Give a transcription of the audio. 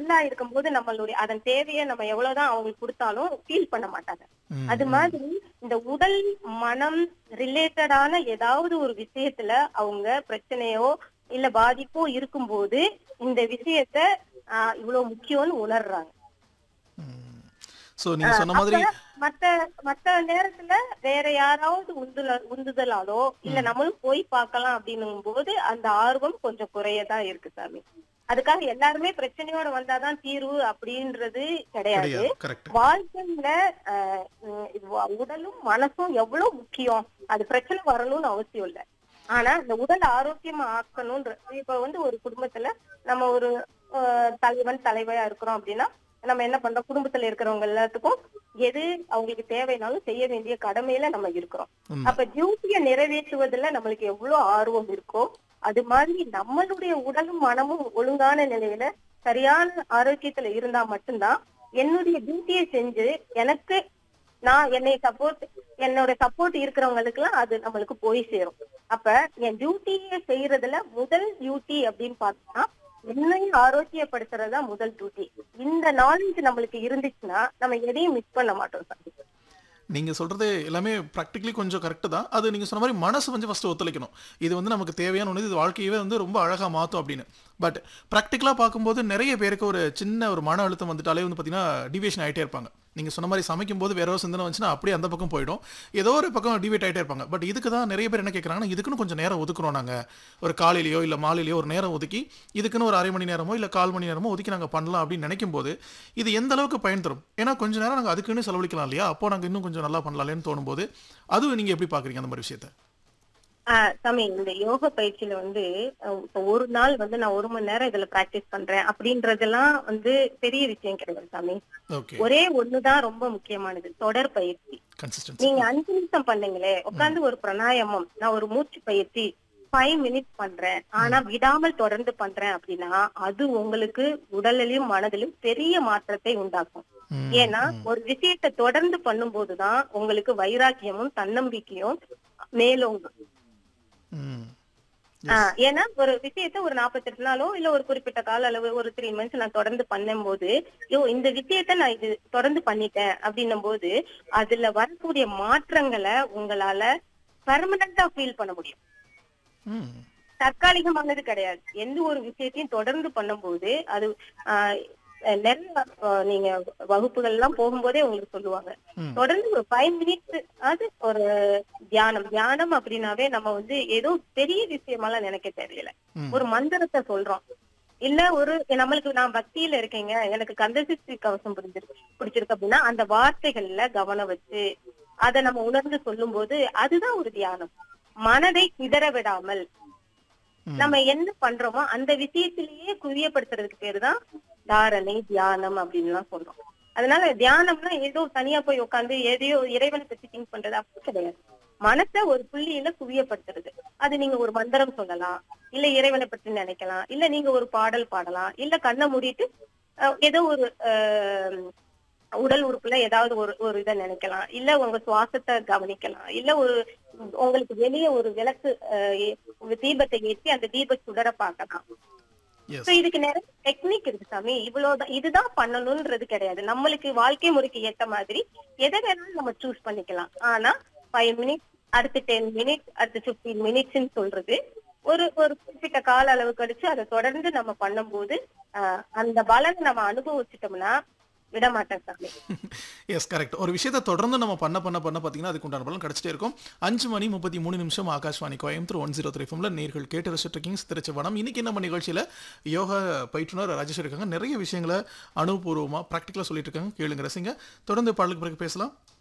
டல்லா இருக்கும்போது நம்மளுடைய அதன் தேவையை நம்ம எவ்வளவுதான் அவங்களுக்கு கொடுத்தாலும் ஃபீல் பண்ண மாட்டாங்க ம், அது மாதிரி இந்த உடல் மனம் ரிலேட்டடான ஏதாவது ஒரு விஷயத்துல அவங்க பிரச்சனையோ இல்ல பாதிப்போ இருக்கும்போது இந்த விஷயத்த ஆஹ், இவ்வளவு முக்கியம்னு உணர்றாங்க ஸோ நீங்க சொன்ன மாதிரி மத்த மத்த நேரத்துல வேற யாராவது உந்துல உந்துதலாலோ இல்ல நம்மளும் போய் பார்க்கலாம் அப்படின்னும் போது அந்த ஆர்வம் கொஞ்சம் குறையதான் இருக்கு சாமி அதுக்காக எல்லாருமே பிரச்சனையோட வந்தாதான் தீர்வு அப்படின்றது கிடையாது கிடையாது கரெக்ட் வாழ்க்கையில ஆஹ், உம், இது வ- உடலும் மனசும் எவ்வளவு முக்கியம் அது பிரச்சனை வரணும்னு அவசியம் இல்ல ஆனா இந்த உடல் ஆரோக்கியமா ஆக்கணும்ன்ற இப்ப வந்து ஒரு குடும்பத்துல நம்ம ஒரு ஆஹ், தலைவன் தலைவையா இருக்கிறோம் அப்படின்னா நம்ம என்ன பண்றோம் குடும்பத்துல இருக்கிறவங்க எல்லாத்துக்கும் எது அவங்களுக்கு தேவைனாலும் செய்ய வேண்டிய கடமையில நம்ம இருக்கிறோம் உண்மை. அப்ப டியூட்டியை நிறைவேற்றுவதுல நம்மளுக்கு எவ்வளவு ஆர்வம் இருக்கோ அது மாதிரி நம்மளுடைய உடலும் மனமும் ஒழுங்கான நிலையில சரியான ஆரோக்கியத்துல இருந்தா மட்டும்தான் என்னுடைய டியூட்டியை செஞ்சு எனக்கு நான் என்னை சப்போர்ட் என்னோட சப்போர்ட் இருக்கிறவங்களுக்கு எல்லாம் அது நம்மளுக்கு போய் சேரும் அப்ப என் டியூட்டியை செய்யறதுல முதல் டியூட்டி அப்படின்னு பார்த்தோம்னா என்னையும் ஆரோக்கியப்படுத்துறதா முதல் டியூட்டி இந்த நாலேஜ் நம்மளுக்கு இருந்துச்சுன்னா நம்ம எதையும் மிஸ் பண்ண மாட்டோம் சார் நீங்க சொல்றது எல்லாமே ப்ராக்டிகலி கொஞ்சம் கரெக்ட் தான் அது நீங்க சொன்ன மாதிரி மனசு கொஞ்சம் ஃபர்ஸ்ட் ஒத்துழைக்கணும் இது வந்து நமக்கு தேவையான ஒன்று இது வாழ்க்கையவே வந்து ரொம்ப அழகா மாற்றும் அப்படின்னு பட் ப்ராக்டிக்கலாக பார்க்கும்போது நிறைய பேருக்கு ஒரு சின்ன ஒரு மன அழுத்தம் வந்துட்டாலே வந்து பார்த்தீங்கன்னா டிவியேஷன் ஆகிட்டே இருப்பாங்க நீங்க சொன்ன மாதிரி சமைக்கும் போது வேற ஒரு சிந்தனை வந்துச்சுன்னா அப்படியே அந்த பக்கம் போயிடும் ஏதோ ஒரு பக்கம் டிவேட் ஆகிட்டே இருப்பாங்க பட் இதுக்கு தான் நிறைய பேர் என்ன கேட்குறாங்கன்னா இதுக்குன்னு கொஞ்சம் நேரம் ஒதுக்குறோம் நாங்க ஒரு காலையிலையோ இல்லை மாலையிலையோ ஒரு நேரம் ஒதுக்கி இதுக்குன்னு ஒரு அரை மணி நேரமோ இல்லை கால் மணி நேரமோ ஒதுக்கி நாங்கள் பண்ணலாம் அப்படின்னு நினைக்கும் போது இது எந்த அளவுக்கு பயன் தரும் ஏன்னா கொஞ்ச நேரம் நாங்கள் அதுக்குன்னு செலவழிக்கலாம் இல்லையா அப்போ நாங்கள் இன்னும் கொஞ்சம் நல்லா பண்ணலாம்னு தோணும்போது அது நீங்க எப்படி பார்க்குறீங்க அந்த மாதிரி விஷயத்த ஆஹ் சாமி இந்த யோக பயிற்சியில வந்து அஹ் இப்ப ஒரு நாள் வந்து நான் ஒரு மணி நேரம் இதுல பிராக்டிஸ் பண்றேன் அப்படின்றதெல்லாம் வந்து பெரிய விஷயம் கிடையாது சாமி ஓகே ஒரே ஒண்ணுதான் ரொம்ப முக்கியமானது தொடர் பயிற்சி கன்சிஸ்டன்சி நீங்க அஞ்சு நிமிஷம் பண்ணுங்களே உட்கார்ந்து ஒரு பிராணாயாமம் நான் ஒரு மூச்சு பயிற்சி ஃபைவ் மினிட்ஸ் பண்றேன் ஆனா விடாமல் தொடர்ந்து பண்றேன் அப்படின்னா அது உங்களுக்கு உடலிலும் மனதிலும் பெரிய மாற்றத்தை உண்டாக்கும் ஏன்னா ஒரு விஷயத்தை தொடர்ந்து பண்ணும்போதுதான் உங்களுக்கு வைராக்கியமும் தன்னம்பிக்கையும் மேலோங்கும் ம் ஆஹ் ஏன்னா ஒரு விஷயத்த ஒரு நாற்பத்தெட்டு நாளோ இல்ல ஒரு குறிப்பிட்ட கால அளவு ஒரு த்ரீ மந்த்ஸ் நான் தொடர்ந்து பண்ணும்போது யோ இந்த விஷயத்த நான் இது தொடர்ந்து பண்ணிட்டேன் அப்படின்னும் போது அதுல வரக்கூடிய மாற்றங்களை உங்களால பெர்மனண்டா ஃபீல் பண்ண முடியும் ம் தற்காலிகமானது கிடையாது எந்த ஒரு விஷயத்தையும் தொடர்ந்து பண்ணும்போது அது ஆஹ் நிறைய ஆஹ் நீங்க வகுப்புகள் எல்லாம் போகும்போதே உங்களுக்கு சொல்லுவாங்க ம். தொடர்ந்து ஒரு ஃபைவ் மினிட்ஸ் அது ஒரு தியானம் தியானம் அப்படின்னாவே நம்ம வந்து ஏதோ பெரிய விஷயமெல்லாம் நினைக்க தெரியல ம். ஒரு மந்திரத்தை சொல்றோம் இல்ல ஒரு நம்மளுக்கு நான் பக்தியில இருக்கேங்க எனக்கு கந்தசிஸ்தி கவசம் புரிஞ்சிருக்கு பிடிச்சிருக்கு அப்படின்னா அந்த வார்த்தைகள்ல கவனம் வச்சு அதை நம்ம உணர்ந்து சொல்லும்போது அதுதான் ஒரு தியானம் மனதை சிதற விடாமல் ம். நம்ம என்ன பண்றோமோ அந்த விஷயத்திலேயே குவியப்படுத்துறதுக்கு பேரு தான் தாரணை தியானம் அப்படின்னு எல்லாம் சொல்றோம் அதனால தியானம்னா ஏதோ தனியா போய் உட்கார்ந்து எதையோ இறைவனை பத்தி திங்க் பண்றது அப்படி கிடையாது மனசை ஒரு புள்ளியில குவியப்படுத்துறது அது நீங்க ஒரு மந்திரம் சொல்லலாம் இல்ல இறைவனை பற்றி நினைக்கலாம் இல்ல நீங்க ஒரு பாடல் பாடலாம் இல்ல கண்ணை மூடிட்டு அஹ், ஏதோ ஒரு அஹ், உடல் உறுப்புல ஏதாவது ஒரு ஒரு இதை நினைக்கலாம் இல்ல உங்க சுவாசத்தை கவனிக்கலாம் இல்ல ஒரு உங்களுக்கு வெளியே ஒரு விளக்கு அஹ், ஏ- ஒரு தீபத்தை ஏற்றி அந்த தீப சுடர பார்க்கலாம் எஸ் சோ இதுக்கு நிறைய டெக்னிக் இருக்கு சாமி இவ்வளவுதான் இதுதான் பண்ணணும்ன்றது கிடையாது நம்மளுக்கு வாழ்க்கை முறைக்கு ஏத்த மாதிரி எதை வேணாலும் நம்ம சூஸ் பண்ணிக்கலாம் ஆனா ஃபைவ் மினிட்ஸ் அடுத்து டென் மினிட்ஸ் அடுத்து பிப்டீன் மினிட்ஸ்ன்னு சொல்றது ஒரு ஒரு குறிப்பிட்ட கால அளவு கழிச்சு அதை தொடர்ந்து நம்ம பண்ணும்போது ஆஹ், அந்த பலனை நம்ம அனுபவிச்சிட்டோம்னா விட மாட்டேன் சாமி எஸ் கரெக்ட் ஒரு விஷயத்தை தொடர்ந்து நம்ம பண்ண பண்ண பண்ண பார்த்தீங்கன்னா அதுக்கு உண்டான பலன் கிடைச்சிட்டே இருக்கும் அஞ்சு மணி முப்பத்தி மூணு நிமிஷம் Akashvani Coimbatore one zero three ஃபம்ல நேர்கள் கேட்டு ரசிச்சுட்டு இருக்கீங்க திருச்சவனம் இன்னைக்கு நம்ம நிகழ்ச்சியில் யோகா பயிற்றுனர் ராஜேஸ்வரி இருக்காங்க நிறைய விஷயங்களை அனுபவபூர்வமாக ப்ராக்டிக்கலாக சொல்லிட்டு இருக்காங்க கேளுங்க ரசிங்க தொடர்ந்து பாடலுக்கு பிறகு பேசலாம்